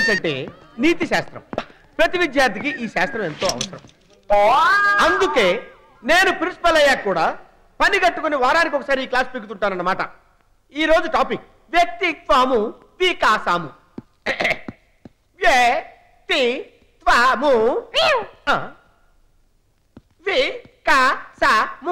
Science అంటే నీతి శాస్త్రం ప్రతి విద్యార్థికి ఈ శాస్త్రం ఎంతో అవసరం అందుకే నేను ప్రిన్సిపల్ అయ్యాక కూడా పని కట్టుకుని వారానికి ఒకసారి ఈ క్లాస్ పీకుతుంటానన్నమాట ఈ రోజు టాపిక్ వ్యక్తిత్వము వికాసము వ్యక్తిత్వము ఆ. వికాసము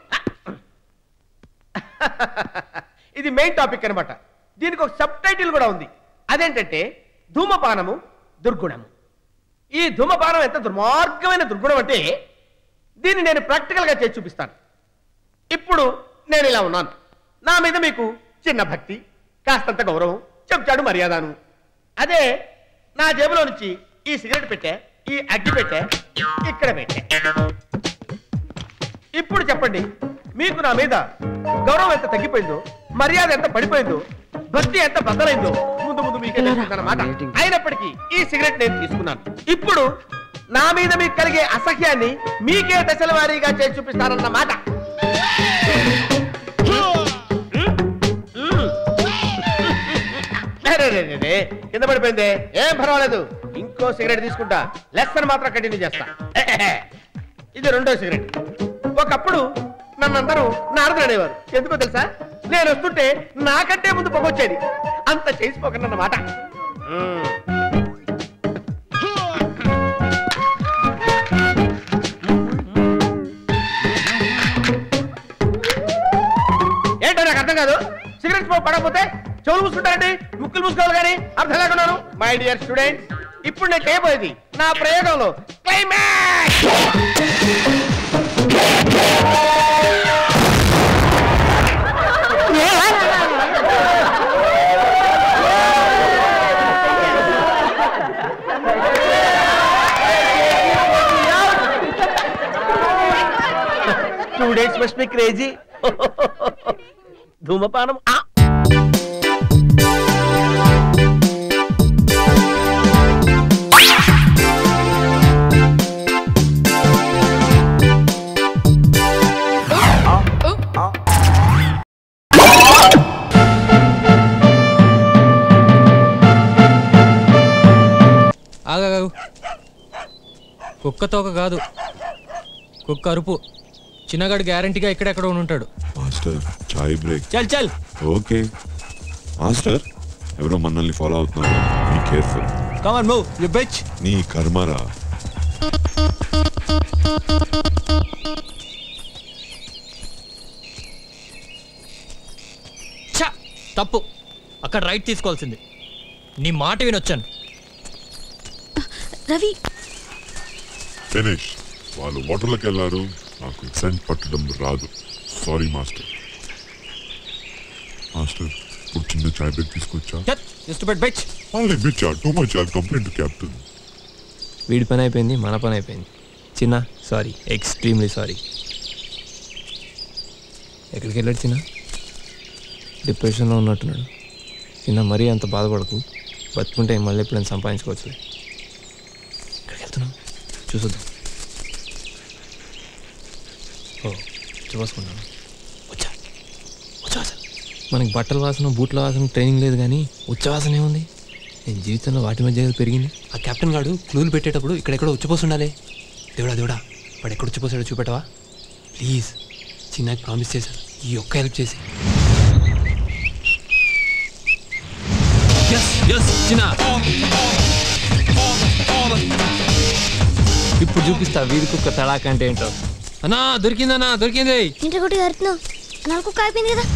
ఇది మెయిన్ టాపిక్ అన్నమాట దీనికి ఒక సబ్ టైటిల్ కూడా ఉంది అదేంటంటే ధూమపానము దుర్గుణము ఈ ధూమపానం ఎంత దుర్మార్గమైన దుర్గుణం అంటే దీన్ని నేను ప్రాక్టికల్ గా చేసి చూపిస్తాను ఇప్పుడు నేను ఇలా ఉన్నాను నా మీద మీకు చిన్న భక్తి కాస్తంత గౌరవం చెప్తాడు మర్యాదను అదే నా జేబులో నుంచి ఈ సిగరెట్ పెట్టే ఈ అగ్గి పెట్టే ఇక్కడ పెట్టే ఇప్పుడు చెప్పండి మీకు నా మీద గౌరవం ఎంత తగ్గిపోయిందో మర్యాద ఎంత పడిపోయిందో భక్తి ఎంత బద్దలైందో ముందు ముందు మీకే తెలుస్తుందన్నమాట అయినప్పటికీ ఈ సిగరెట్ నేను తీసుకున్నాను ఇప్పుడు నా మీద మీకు కలిగే అసహ్యాన్ని మీకే దశల వారీగా చేసి చూపిస్తారన్నమాట రే, రే, రే, రే. కింద పడిపోయింది ఏం పర్వాలేదు ఇంకో సిగరెట్ తీసుకుంటా లెసన్ మాత్రం కంటిన్యూ చేస్తా ఇది రెండో సిగరెట్ ఒకప్పుడు నన్నందరూ నారదుడు అనేవారు ఎందుకో తెలుసా నేను వస్తుంటే నాకంటే ముందు పొగొచ్చేది అంత చేసిపోకనన్నమాట మ్మ్. ఏంటో నాకు అర్థం కాదు సిగరెట్ స్మోక్ పడకపోతే చెవులు మూసుకుంటారండి ముక్కులు మూసుకోవాలి కానీ అర్థం లేకున్నాను మై డియర్ స్టూడెంట్ ఇప్పుడు నేను చేయబోయేది నా ప్రయోగంలో climax students must be crazy ధూమపానం ఆ ఆగాగు కుక్క తోక కాదు కుక్క అరుపు చిన్నగాడు గ్యారంటీగా ఇక్కడెక్కడ ఉంటాడు మాస్టర్ చాయ్ బ్రేక్ చల్ చల్ ఓకే మాస్టర్ ఎవరో మనల్ని ఫాలో అవుతున్నారు be careful come on move you bitch నీ కర్మరా ఛ తప్పు అక్కడ రైట్ తీసుకోవాల్సింది నీ మాట వినొచ్చాను రవి ఫినిష్ వాళ్ళు వాటర్లోకి వెళ్ళారు నాకు సెంట్ పట్టడం రాదు సారీ మాస్టర్ మాస్టర్ ఇప్పుడు చిన్న చాయ్ బ్రేక్ తీసుకొచ్చా జస్ట్ బెట్ బిచ్ వాళ్ళే బిచ్చా టూ మచ్ ఆర్ కంప్లైంట్ కెప్టెన్ వీడి పని అయిపోయింది మన పని అయిపోయింది చిన్న సారీ ఎక్స్ట్రీమ్లీ సారీ ఎక్కడికి వెళ్ళాడు చిన్న డిప్రెషన్లో ఉన్నట్టున్నాడు చిన్న మరీ అంత బాధపడకు బతుకుంటే మళ్ళీ ఎప్పుడైనా సంపాదించుకోవచ్చులే ఎక్కడికి వెళ్తున్నావు చూసొద్దాం ఓ చూసుకున్నాను వచ్చా ఉచ్ఛవాసన మనకి బట్టల వాసన బూట్ల వాసన ట్రైనింగ్ లేదు కానీ ఉచ్చవాసన ఏముంది నేను జీవితంలో వాటి మధ్య కదా పెరిగింది ఆ కెప్టెన్ గాడు క్లూలు పెట్టేటప్పుడు ఇక్కడెక్కడో ఉచ్చిపోతుండాలి దేవుడా దేవుడా వాడు ఎక్కడ ఉచ్చిపోసాడో చూపెట్టవా ప్లీజ్ చిన్నకి ప్రామిస్ చేశాను ఈ ఒక్క హెల్ప్ చేసి ఎస్ ఎస్ చిన్న ఇప్పుడు చూపిస్తా వీధి కుక్క తడాక అంటే ఏంటో అన్నా దొరికిందన్నా దొరికింది ఇంటి కొట్టి కడుతున్నావు నాలుగు కుక్క అయిపోయింది కదా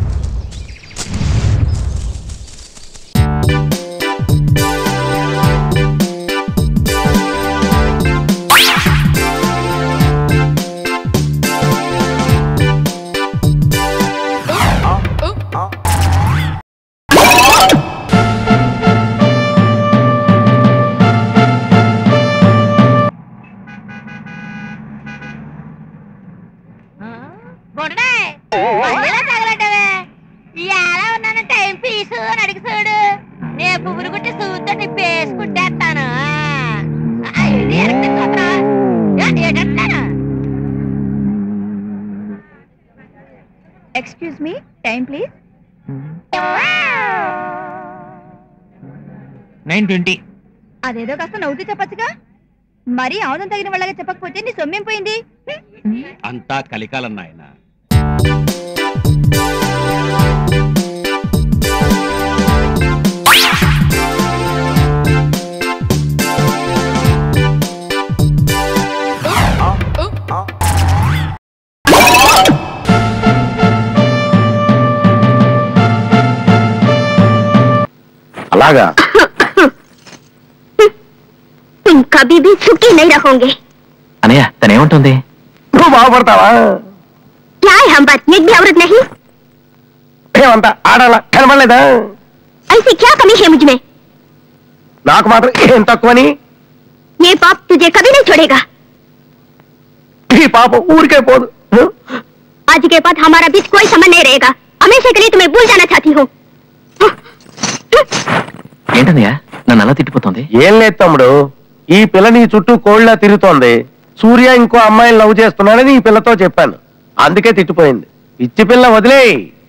బుడ్డే మళ్ళీలా తగలటవే ఎలా ఉన్నాను టైం పీసు అని అడిగి చూడు నే పువ్వులు కుట్టి సూతో నిప్పేసుకుంటేస్తాను excuse me time please nine twenty అదేదో కాస్త నవ్వుతూ చెప్పచ్చుగా మరీ ఆవుదం తగిన వాళ్ళగా చెప్పకపోతే నీ సొమ్మేం పోయింది అంతా కలికాలం నాయన అలాగా तुम कभी भी सुखी नहीं रहोगे అనయ్య తనేమంటుంది నువ్వు బాగుపడతావా क्या है हम बात एक भी औरत नहीं ఏమంతా ఆడాల కనబడలేదా ऐसी क्या कमी है मुझ में నాకు మాత్రం ఏం తక్కువని ये पाप तुझे कभी नहीं छोड़ेगा ఈ పాప ఊరికే పోదు आज के बाद हमारा बीच कोई संबंध नहीं रहेगा हमेशा के लिए तुम्हें भूल जाना चाहती हूँ ఏంటన్నయ్య నన్ను అలా తిట్టిపోతుంది ఏం లేదు తమ్ముడు ఈ పిల్ల నీ చుట్టూ కోళ్ళ తిరుగుతోంది సూర్య ఇంకో అమ్మాయిని లవ్ చేస్తున్నాడని ఈ పిల్లతో చెప్పాను అందుకే తిట్టిపోయింది ఇచ్చి పిల్ల వదిలే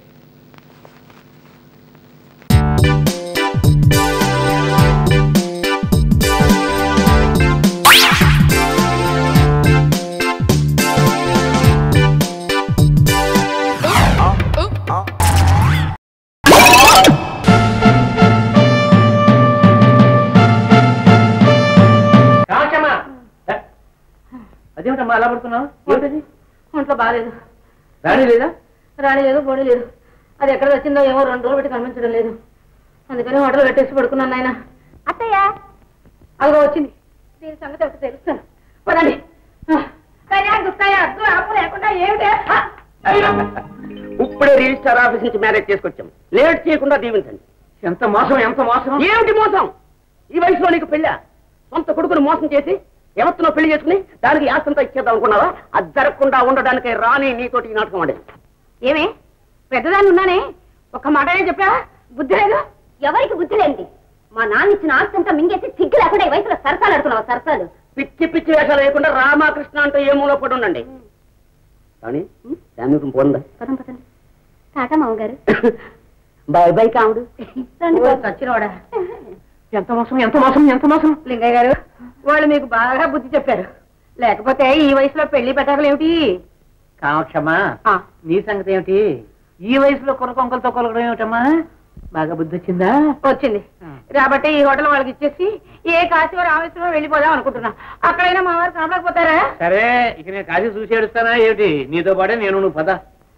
అదేమిటమ్మా అలా పడుతున్నావు ఏమిటది ఒంట్లో బాగాలేదు రాణి లేదా రాణి లేదు బోడి లేదు అది ఎక్కడ వచ్చిందో ఏమో రెండు రోజులు పెట్టి కనిపించడం లేదు అందుకని హోటల్ పెట్టేసి పడుకున్నాను నాయన అత్తయ్య అదిగో వచ్చింది దీని సంగతి ఒకటి తెలుస్తాను పదండి కయ్యా, దుక్కయ్య, అద్దు, ఆపు లేకుండా ఏమిటే ఆ, అయ్యో. ఇప్పుడే రిజిస్టర్ ఆఫీస్ నుంచి మ్యారేజ్ చేసుకొచ్చాం లేట్ చేయకుండా దీవించండి ఎంత మోసం ఎంత మోసం ఏమిటి మోసం ఈ వయసులో నీకు పెళ్ళా సొంత కొడుకును మోసం చేసి ఎవరినో పెళ్లి చేసుకుని దానికి యాసంతా ఇచ్చేద్దాం అనుకున్నావా అది జరగకుండా ఉండడానికి రాని నీతోటి ఈ నాటకం ఆడేది ఏమే పెద్దదాన్ని ఉన్నానే ఒక్క మాటనే చెప్పా బుద్ధి లేదు ఎవరికి బుద్ధి లేండి మా నాన్న ఇచ్చిన ఆస్తి అంతా మింగేసి సిగ్గు లేకుండా ఈ వయసులో సరసాలు ఆడుతున్నావు సరసాలు పిచ్చి పిచ్చి వేషాలు వేయకుండా రామకృష్ణ అంటూ ఏ మూల పడి ఉండండి కానీ శామీకం పోందా పదం పదండి టాటా మామగారు బాయ్ బాయ్ కాముడు చచ్చినవాడా ఎంత మోసం ఎంత మోసం ఎంత మోసం లింగయ్య గారు వాళ్ళు మీకు బాగా బుద్ధి చెప్పారు లేకపోతే ఈ వయసులో పెళ్లి పెట్టాలి ఏమిటి కామక్షమా ఆ, నీ సంగతి ఏమిటి ఈ వయసులో కొన కొంకలతో కొలగడం ఏమిటమ్మా బాగా బుద్ధి వచ్చిందా వచ్చింది కాబట్టి ఈ హోటల్ వాళ్ళకి ఇచ్చేసి ఏ కాశీ రామేశ్వరం వెళ్ళిపోదాం అనుకుంటున్నా అక్కడైనా మా వారు కనపడకపోతారా సరే ఇక నేను కాశీ చూసి ఏడుస్తానా ఏమిటి నీతో పాటే నేను నువ్వు పద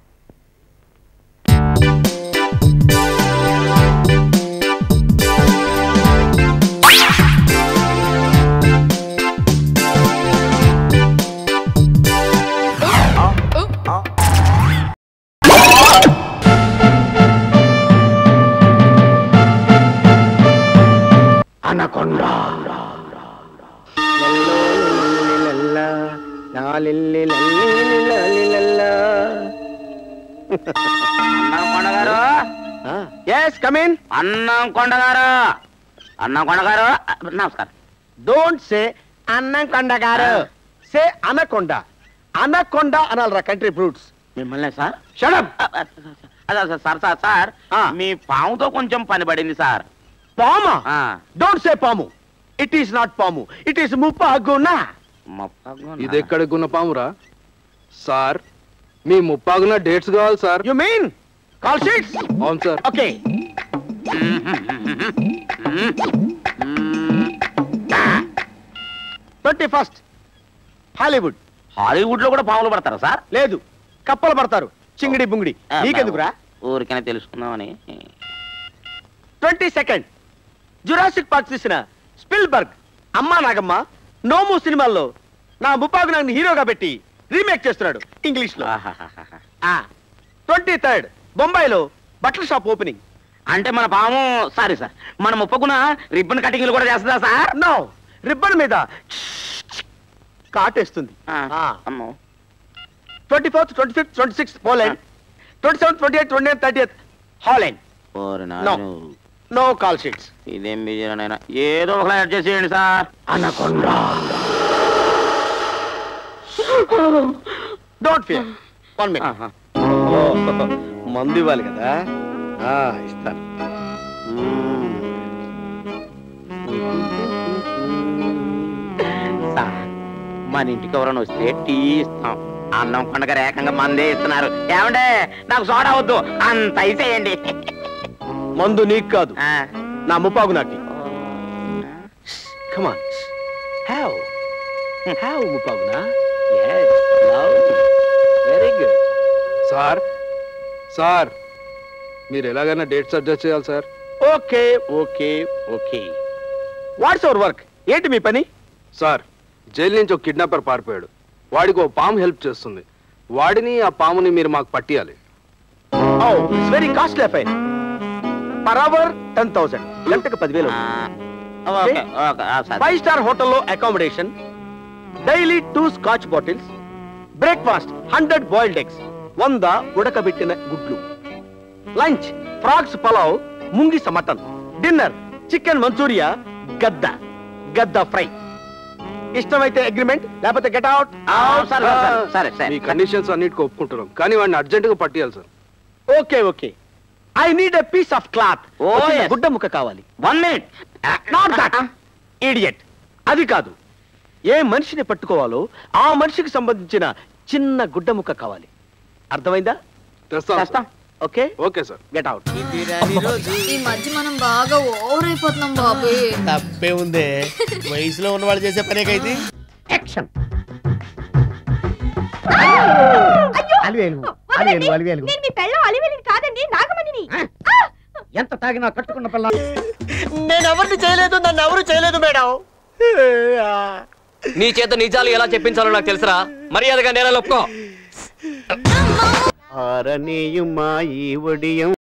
అన్నం కొండగారు ఎస్ కమిన్ అన్నం కొండగారు అన్నం కొండగారు నమస్కారం డోంట్ సే అన్నం కొండ గారు సే అనకొండ అనకొండ అనాలరా కంట్రీ ఫ్రూట్స్ మిమ్మల్ని సార్ షడప్ అదే సార్ సార్ సార్ సార్ ఆ. మీ పాముతో కొంచెం పని పడింది సార్ పామా ఆ, డోంట్ సే పాము ఇట్ ఈస్ నాట్ పాము ఇట్ ఈస్ ముప్పాగున మొప్పగున్న. ఇది ఎక్కడ గున్న పామురా సార్ మీ ముప్పాగున డేట్స్ కావాలి sir you mean call sheets అవును sir okay twenty first Hollywood Hollywood లో కూడా పాములు పడతారా సార్ లేదు కప్పలు పడతారు చింగిడి బుంగిడి నీకెందుకురా ఊరికనే తెలుసుకుందామని ట్వంటీ సెకండ్ జురాసిక్ పార్క్ తీసిన స్పిల్బర్గ్ అమ్మా నాగమ్మ నోము సినిమాల్లో నా ముప్పాగు నాన్ని హీరోగా పెట్టి రీమేక్ చేస్తున్నాడు ఇంగ్లీష్ లో ఆహాహాహా. ట్వంటీ థర్డ్ బొంబాయిలో బట్టల షాప్ ఓపెనింగ్ అంటే మన పాము సారీ సార్ మన ముప్పకున రిబ్బన్ కటింగ్లు కూడా చేస్తుందా సార్ నో రిబ్బన్ మీద కాటేస్తుంది ఆ, అమ్మో twenty fourth twenty fifth twenty sixth Poland twenty seventh twenty eight twenty nine thirty eighth Holland ఓరి No. నాయను. నో కాల్ షీట్స్ ఇదేం బిజీనైనా ఏదో ఒకలా అడ్జస్ట్ చేయండి sir anaconda don't fear one minute ఆహా. మందు ఇవ్వాలి కదా ఆ, ఇస్తాను మన ఇంటికి ఎవరైనా వస్తే టీ ఇస్తాం అన్నం కొండగా ఏకంగా మందే ఇస్తున్నారు ఏమండే నాకు సోడా వద్దు అంత అయిసేయండి మందు నీకు కాదు ఆ, నా ముప్పాగు నాకి కమాన్ హ్యావ్ హ్యావ్ ముప్పాగునా వెరీ గుడ్ సార్ సార్ మీరు ఎలాగైనా డేట్స్ అడ్జస్ట్ చేయాలి sir okay okay okay what's our work ఏంటి మీ పని సార్ జైలు నుంచి ఒక కిడ్నాపర్ పారిపోయాడు వాడికి ఓ పాము హెల్ప్ చేస్తుంది వాడిని ఆ పాముని మీరు మాకు పట్టియాలి oh it's very costly affair per hour ten thousand గంటకు పదివేలు ఆ, ఓకే ఓకే ఆ, సరే. ఫైవ్ స్టార్ హోటల్లో accommodation daily two scotch bottles breakfast hundred boiled eggs వంద ఉడకబెట్టిన గుడ్లు లంచ్ ఫ్రాగ్స్ పలావ్ ముంగిస మటన్ డిన్నర్ చికెన్ మంచూరియా గద్ద గద్ద ఫ్రై ఇష్టమైతే అగ్రిమెంట్ లేకపోతే గెట్ అవుట్ ఆ, సరే సరే, సరే సరే మీ కండిషన్స్ అన్నిటికీ ఒప్పుకుంటున్నాం కానీ వాడిని అర్జెంటుగా పట్టియాలి sir okay okay I need a piece of cloth Oh, yes. గుడ్డ ముక్క కావాలి one minute not that idiot అది కాదు ఏ మనిషిని పట్టుకోవాలో ఆ మనిషికి సంబంధించిన చిన్న గుడ్డ ముక్క కావాలి అర్థమైందా తెస్తాం చేస్తాం okay okay sir get out ఈ మధ్య మనం బాగా ఓవర్ అయిపోతున్నాం బాబు తప్పే ఉందే వయసులో ఉన్న వాళ్ళు చేసే పనేకైతే యాక్షన్ అలివేలు అలివేలు అలివేలు నేను మీ పెళ్ళం అలివెలిని కాదండి నాగమణిని ఎంత తాగినా కట్టుకున్న పిల్ల నేను ఎవరిని చేయలేదు నన్ను ఎవరు చేయలేదు మేడం నీ చేత నిజాలు ఎలా చెప్పించాలో నాకు తెలుసురా మర్యాదగా నేల ఒప్పుకో ఆరనీయుమా ఈ ఒడియం